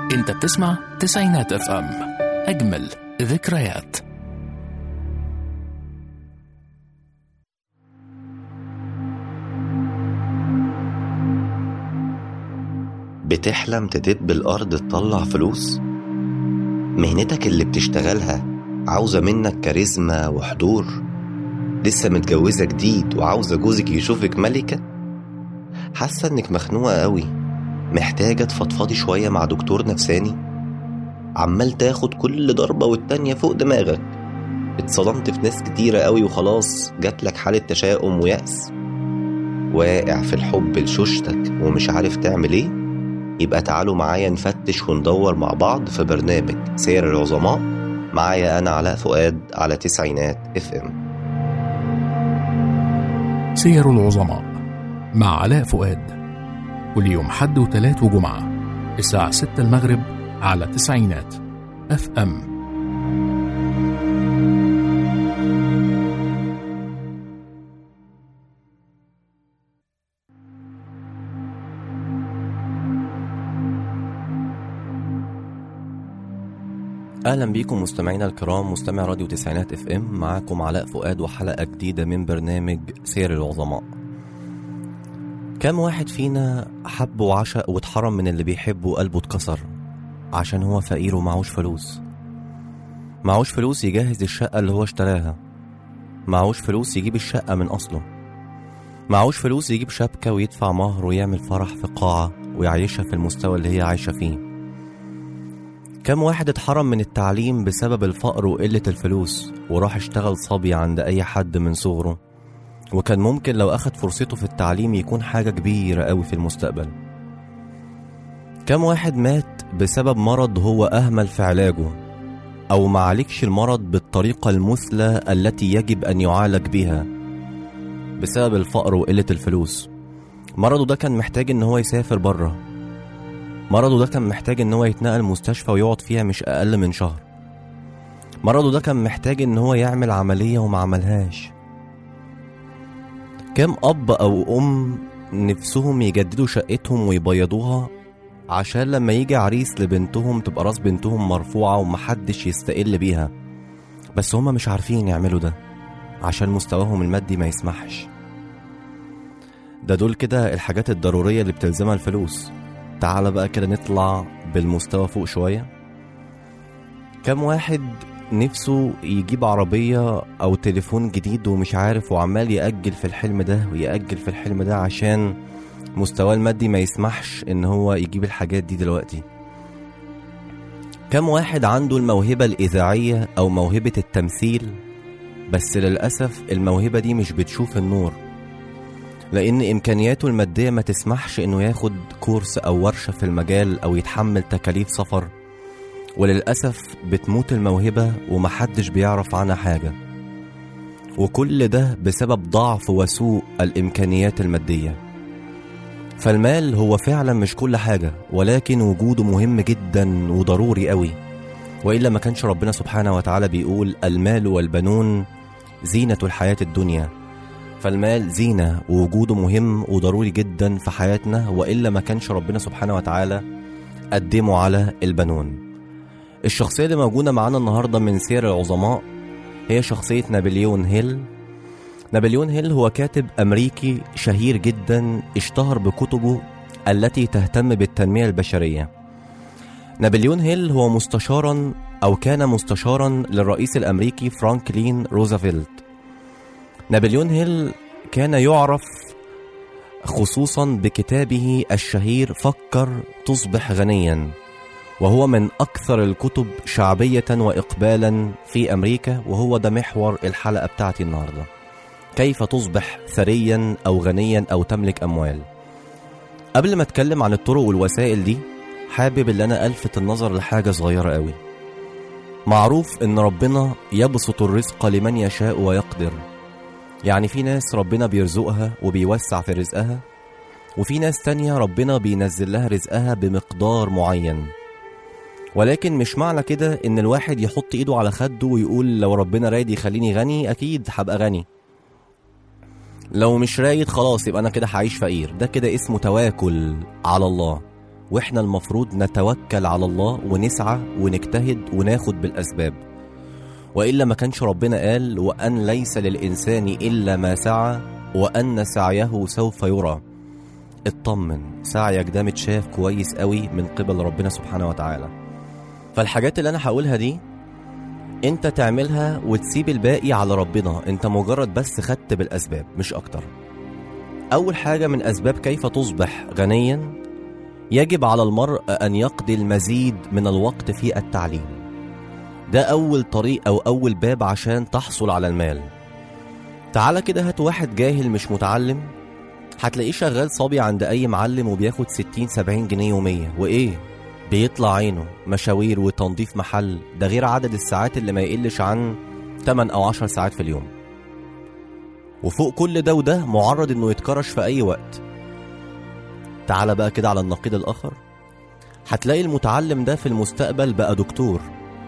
انت بتسمع تسعينات اف ام اجمل ذكريات بتحلم تدب الأرض تطلع فلوس؟ مهنتك اللي بتشتغلها عاوزة منك كاريزما وحضور؟ لسه متجوزة جديد وعاوزة جوزك يشوفك ملكة؟ حاسة انك مخنوقة قوي محتاجة تفضفضي شوية مع دكتور نفساني؟ عمال تاخد كل ضربة والتانية فوق دماغك اتصدمت في ناس كتيرة قوي وخلاص جاتلك حالة تشاؤم ويأس واقع في الحب لشوشتك ومش عارف تعمل ايه يبقى تعالوا معايا نفتش وندور مع بعض في برنامج سير العظماء معايا أنا علاء فؤاد على تسعينات اف ام سير العظماء مع علاء فؤاد كل يوم حد وتلات وجمعة الساعة 6 المغرب على تسعينات اف ام أهلا بيكم مستمعينا الكرام مستمع راديو تسعينات اف ام معاكم علاء فؤاد وحلقة جديدة من برنامج سير العظماء كم واحد فينا حب وعشق واتحرم من اللي بيحبه وقلبه اتكسر عشان هو فقير ومعهوش فلوس معهوش فلوس يجهز الشقة اللي هو اشتراها معهوش فلوس يجيب الشقة من أصله معهوش فلوس يجيب شبكة ويدفع مهر ويعمل فرح في قاعة ويعيشها في المستوى اللي هي عايشة فيه كم واحد اتحرم من التعليم بسبب الفقر وقلة الفلوس وراح اشتغل صبي عند أي حد من صغره وكان ممكن لو أخد فرصته في التعليم يكون حاجة كبيرة أوي في المستقبل كم واحد مات بسبب مرض هو أهمل في علاجه أو معالجش المرض بالطريقة المثلى التي يجب أن يعالج بها بسبب الفقر وقلة الفلوس مرضه ده كان محتاج إن هو يسافر بره مرضه ده كان محتاج ان هو يتنقل مستشفى ويقعد فيها مش اقل من شهر مرضه ده كان محتاج ان هو يعمل عملية وما عملهاش كام اب او ام نفسهم يجددوا شقتهم ويبيضوها عشان لما يجي عريس لبنتهم تبقى راس بنتهم مرفوعة ومحدش يستقل بيها بس هما مش عارفين يعملوا ده عشان مستواهم المادي ما يسمحش ده دول كده الحاجات الضرورية اللي بتلزمها الفلوس تعالى بقى كده نطلع بالمستوى فوق شوية كم واحد نفسه يجيب عربية أو تليفون جديد ومش عارف وعمال يأجل في الحلم ده ويأجل في الحلم ده عشان مستواه المادي ما يسمحش إن هو يجيب الحاجات دي دلوقتي كم واحد عنده الموهبة الإذاعية أو موهبة التمثيل بس للأسف الموهبة دي مش بتشوف النور لأن إمكانياته المادية ما تسمحش إنه ياخد كورس أو ورشة في المجال أو يتحمل تكاليف سفر وللأسف بتموت الموهبة ومحدش بيعرف عنها حاجة وكل ده بسبب ضعف وسوء الإمكانيات المادية فالمال هو فعلا مش كل حاجة ولكن وجوده مهم جدا وضروري قوي وإلا ما كانش ربنا سبحانه وتعالى بيقول المال والبنون زينة الحياة الدنيا فالمال زينة ووجوده مهم وضروري جدا في حياتنا وإلا ما كانش ربنا سبحانه وتعالى قدمه على البنون الشخصية اللي موجودة معانا النهاردة من سير العظماء هي شخصية نابليون هيل نابليون هيل هو كاتب أمريكي شهير جدا اشتهر بكتبه التي تهتم بالتنمية البشرية نابليون هيل هو مستشارا أو كان مستشارا للرئيس الأمريكي فرانكلين روزفلت نابليون هيل كان يعرف خصوصا بكتابه الشهير فكر تصبح غنيا وهو من أكثر الكتب شعبية وإقبالا في أمريكا وهو ده محور الحلقة بتاعتي النهاردة كيف تصبح ثريا أو غنيا أو تملك أموال قبل ما أتكلم عن الطرق والوسائل دي حابب اللي أنا ألفت النظر لحاجة صغيرة قوي معروف إن ربنا يبسط الرزق لمن يشاء ويقدر يعني في ناس ربنا بيرزقها وبيوسع في رزقها وفي ناس تانية ربنا بينزل لها رزقها بمقدار معين ولكن مش معنى كده ان الواحد يحط ايده على خده ويقول لو ربنا رايد يخليني غني اكيد هبقى غني لو مش رايد خلاص يبقى انا كده هعيش فقير ده كده اسمه تواكل على الله واحنا المفروض نتوكل على الله ونسعى ونجتهد وناخد بالاسباب والا ما كانش ربنا قال وان ليس للانسان الا ما سعى وان سعيه سوف يرى اطمن سعيك ده متشاف كويس قوي من قبل ربنا سبحانه وتعالى فالحاجات اللي انا هقولها دي انت تعملها وتسيب الباقي على ربنا انت مجرد بس خدت بالاسباب مش اكتر اول حاجه من اسباب كيف تصبح غنيا يجب على المرء ان يقضي المزيد من الوقت في التعليم ده اول طريق او اول باب عشان تحصل على المال تعالى كده هات واحد جاهل مش متعلم هتلاقيه شغال صبي عند اي معلم وبياخد 60 70 جنيه يوميا وايه بيطلع عينه مشاوير وتنظيف محل ده غير عدد الساعات اللي ما يقلش عن 8 او 10 ساعات في اليوم وفوق كل ده وده معرض انه يتكرش في اي وقت تعال بقى كده على النقيض الاخر هتلاقي المتعلم ده في المستقبل بقى دكتور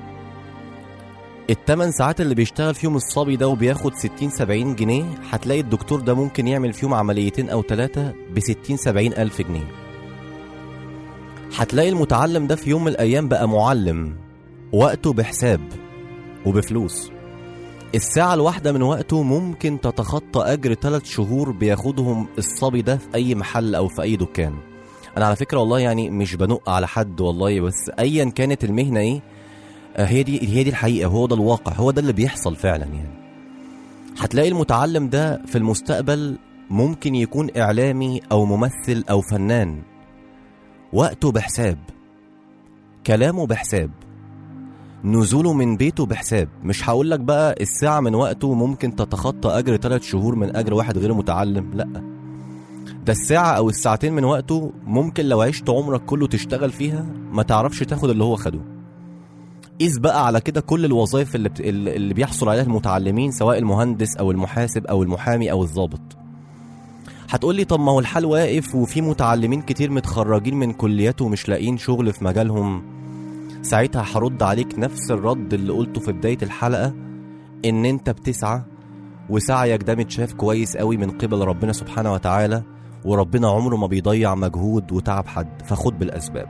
التمن ساعات اللي بيشتغل فيهم الصبي ده وبياخد 60 70 جنيه هتلاقي الدكتور ده ممكن يعمل فيهم عمليتين او ثلاثة ب 60 70 الف جنيه هتلاقي المتعلم ده في يوم من الايام بقى معلم وقته بحساب وبفلوس الساعة الواحدة من وقته ممكن تتخطى أجر ثلاث شهور بياخدهم الصبي ده في أي محل أو في أي دكان أنا على فكرة والله يعني مش بنق على حد والله بس أيا كانت المهنة إيه آه، هي دي هي دي الحقيقة هو ده الواقع هو ده اللي بيحصل فعلا يعني هتلاقي المتعلم ده في المستقبل ممكن يكون إعلامي أو ممثل أو فنان وقته بحساب كلامه بحساب نزوله من بيته بحساب مش هقول لك بقى الساعة من وقته ممكن تتخطى أجر ثلاث شهور من أجر واحد غير متعلم لأ ده الساعة أو الساعتين من وقته ممكن لو عشت عمرك كله تشتغل فيها ما تعرفش تاخد اللي هو خده قيس بقى على كده كل الوظائف اللي, بت... اللي بيحصل عليها المتعلمين سواء المهندس أو المحاسب أو المحامي أو الضابط هتقول لي طب ما هو الحال واقف وفي متعلمين كتير متخرجين من كليات ومش لاقيين شغل في مجالهم ساعتها هرد عليك نفس الرد اللي قلته في بداية الحلقة إن أنت بتسعى وسعيك ده متشاف كويس قوي من قبل ربنا سبحانه وتعالى وربنا عمره ما بيضيع مجهود وتعب حد فخد بالأسباب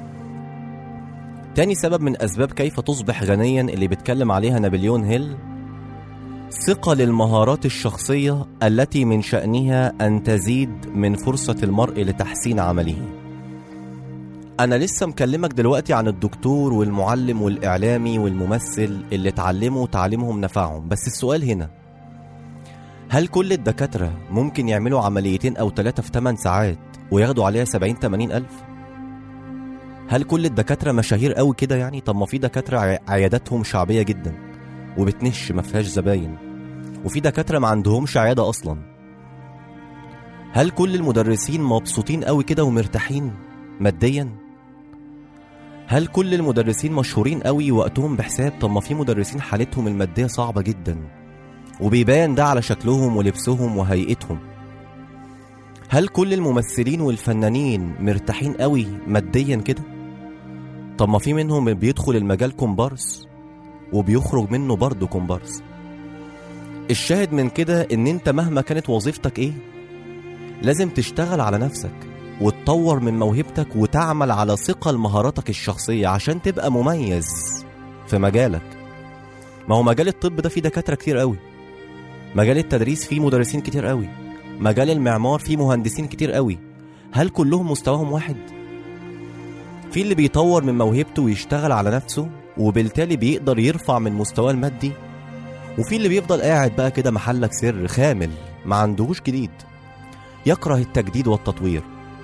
تاني سبب من أسباب كيف تصبح غنيا اللي بيتكلم عليها نابليون هيل ثقة للمهارات الشخصية التي من شأنها أن تزيد من فرصة المرء لتحسين عمله أنا لسه مكلمك دلوقتي عن الدكتور والمعلم والإعلامي والممثل اللي اتعلموا تعليمهم نفعهم بس السؤال هنا هل كل الدكاترة ممكن يعملوا عمليتين أو ثلاثة في 8 ساعات وياخدوا عليها 70 80 ألف؟ هل كل الدكاترة مشاهير قوي كده يعني؟ طب ما في دكاترة عي- عياداتهم شعبية جدا وبتنش ما فيهاش زباين وفي دكاترة ما عندهمش عيادة أصلا هل كل المدرسين مبسوطين قوي كده ومرتاحين ماديا؟ هل كل المدرسين مشهورين قوي وقتهم بحساب طب ما في مدرسين حالتهم المادية صعبة جدا وبيبان ده على شكلهم ولبسهم وهيئتهم هل كل الممثلين والفنانين مرتاحين قوي ماديا كده طب ما في منهم بيدخل المجال كومبارس وبيخرج منه برضه كومبارس الشاهد من كده ان انت مهما كانت وظيفتك ايه لازم تشتغل على نفسك وتطور من موهبتك وتعمل على ثقة لمهاراتك الشخصية عشان تبقى مميز في مجالك ما هو مجال الطب ده فيه دكاترة كتير قوي مجال التدريس فيه مدرسين كتير قوي مجال المعمار فيه مهندسين كتير قوي هل كلهم مستواهم واحد؟ في اللي بيطور من موهبته ويشتغل على نفسه وبالتالي بيقدر يرفع من مستواه المادي وفي اللي بيفضل قاعد بقى كده محلك سر خامل ما عندهوش جديد يكره التجديد والتطوير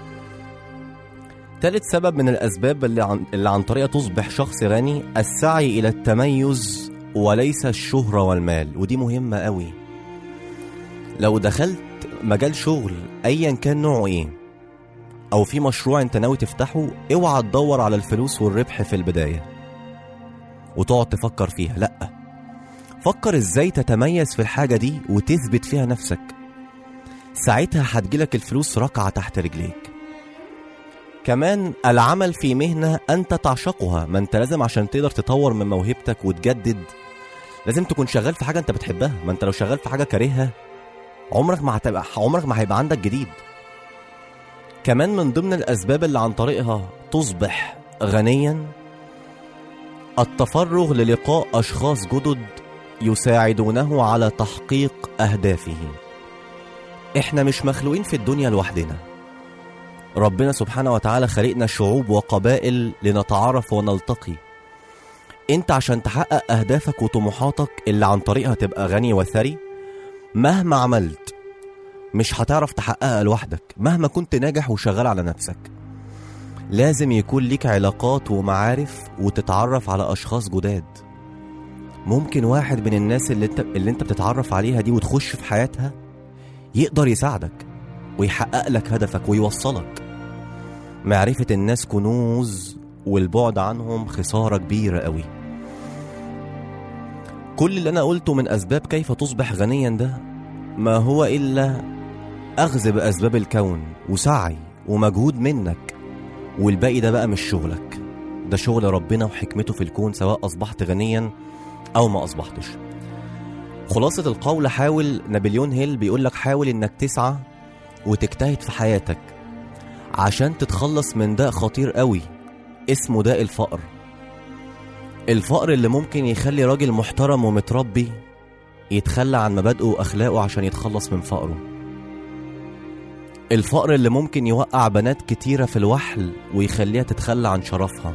تالت سبب من الأسباب اللي عن, اللي عن طريقها تصبح شخص غني السعي إلى التميز وليس الشهرة والمال ودي مهمة قوي لو دخلت مجال شغل أيا كان نوعه إيه أو في مشروع أنت ناوي تفتحه اوعى تدور على الفلوس والربح في البداية وتقعد تفكر فيها لأ فكر ازاي تتميز في الحاجة دي وتثبت فيها نفسك ساعتها هتجيلك الفلوس ركعة تحت رجليك كمان العمل في مهنة أنت تعشقها ما أنت لازم عشان تقدر تطور من موهبتك وتجدد لازم تكون شغال في حاجة أنت بتحبها ما أنت لو شغال في حاجة كارهها عمرك ما هتبقى عمرك ما هيبقى عندك جديد كمان من ضمن الأسباب اللي عن طريقها تصبح غنيا التفرغ للقاء أشخاص جدد يساعدونه على تحقيق أهدافه إحنا مش مخلوقين في الدنيا لوحدنا ربنا سبحانه وتعالى خلقنا شعوب وقبائل لنتعارف ونلتقي انت عشان تحقق اهدافك وطموحاتك اللي عن طريقها تبقى غني وثري مهما عملت مش هتعرف تحققها لوحدك مهما كنت ناجح وشغال على نفسك لازم يكون ليك علاقات ومعارف وتتعرف على اشخاص جداد ممكن واحد من الناس اللي انت اللي انت بتتعرف عليها دي وتخش في حياتها يقدر يساعدك ويحقق لك هدفك ويوصلك معرفة الناس كنوز والبعد عنهم خسارة كبيرة قوي كل اللي أنا قلته من أسباب كيف تصبح غنيا ده ما هو إلا أخذ بأسباب الكون وسعي ومجهود منك والباقي ده بقى مش شغلك ده شغل ربنا وحكمته في الكون سواء أصبحت غنيا أو ما أصبحتش خلاصة القول حاول نابليون هيل بيقول لك حاول إنك تسعى وتجتهد في حياتك عشان تتخلص من داء خطير قوي اسمه داء الفقر الفقر اللي ممكن يخلي راجل محترم ومتربي يتخلى عن مبادئه وأخلاقه عشان يتخلص من فقره الفقر اللي ممكن يوقع بنات كتيرة في الوحل ويخليها تتخلى عن شرفها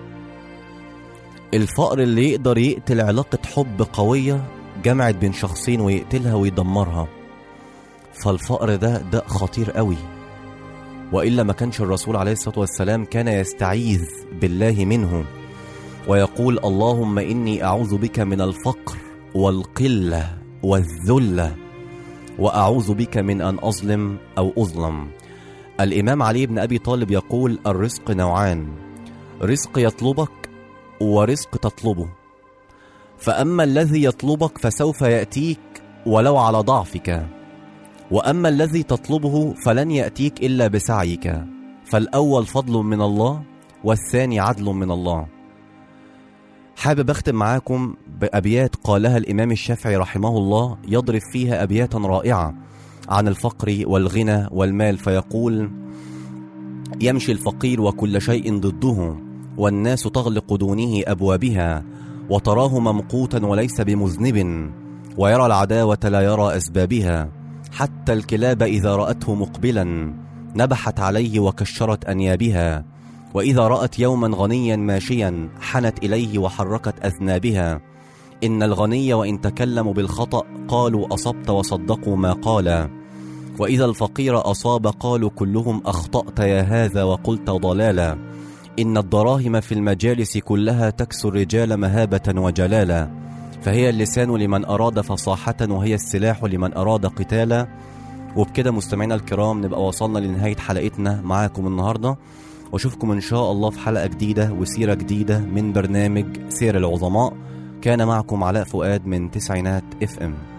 الفقر اللي يقدر يقتل علاقة حب قوية جمعت بين شخصين ويقتلها ويدمرها فالفقر ده داء خطير قوي وإلا ما كانش الرسول عليه الصلاة والسلام كان يستعيذ بالله منه ويقول اللهم إني أعوذ بك من الفقر والقلة والذلة وأعوذ بك من أن أظلم أو أظلم الإمام علي بن أبي طالب يقول الرزق نوعان رزق يطلبك ورزق تطلبه فأما الذي يطلبك فسوف يأتيك ولو على ضعفك واما الذي تطلبه فلن ياتيك الا بسعيك فالاول فضل من الله والثاني عدل من الله حابب اختم معاكم بابيات قالها الامام الشافعي رحمه الله يضرب فيها ابياتا رائعه عن الفقر والغنى والمال فيقول يمشي الفقير وكل شيء ضده والناس تغلق دونه ابوابها وتراه ممقوتا وليس بمذنب ويرى العداوه لا يرى اسبابها حتى الكلاب إذا رأته مقبلا نبحت عليه وكشرت أنيابها وإذا رأت يوما غنيا ماشيا حنت إليه وحركت أذنابها إن الغني وإن تكلموا بالخطأ قالوا أصبت وصدقوا ما قال وإذا الفقير أصاب قالوا كلهم أخطأت يا هذا وقلت ضلالا إن الدراهم في المجالس كلها تكسو الرجال مهابة وجلالا فهي اللسان لمن أراد فصاحة وهي السلاح لمن أراد قتالا وبكده مستمعينا الكرام نبقى وصلنا لنهاية حلقتنا معاكم النهاردة واشوفكم إن شاء الله في حلقة جديدة وسيرة جديدة من برنامج سير العظماء كان معكم علاء فؤاد من تسعينات اف ام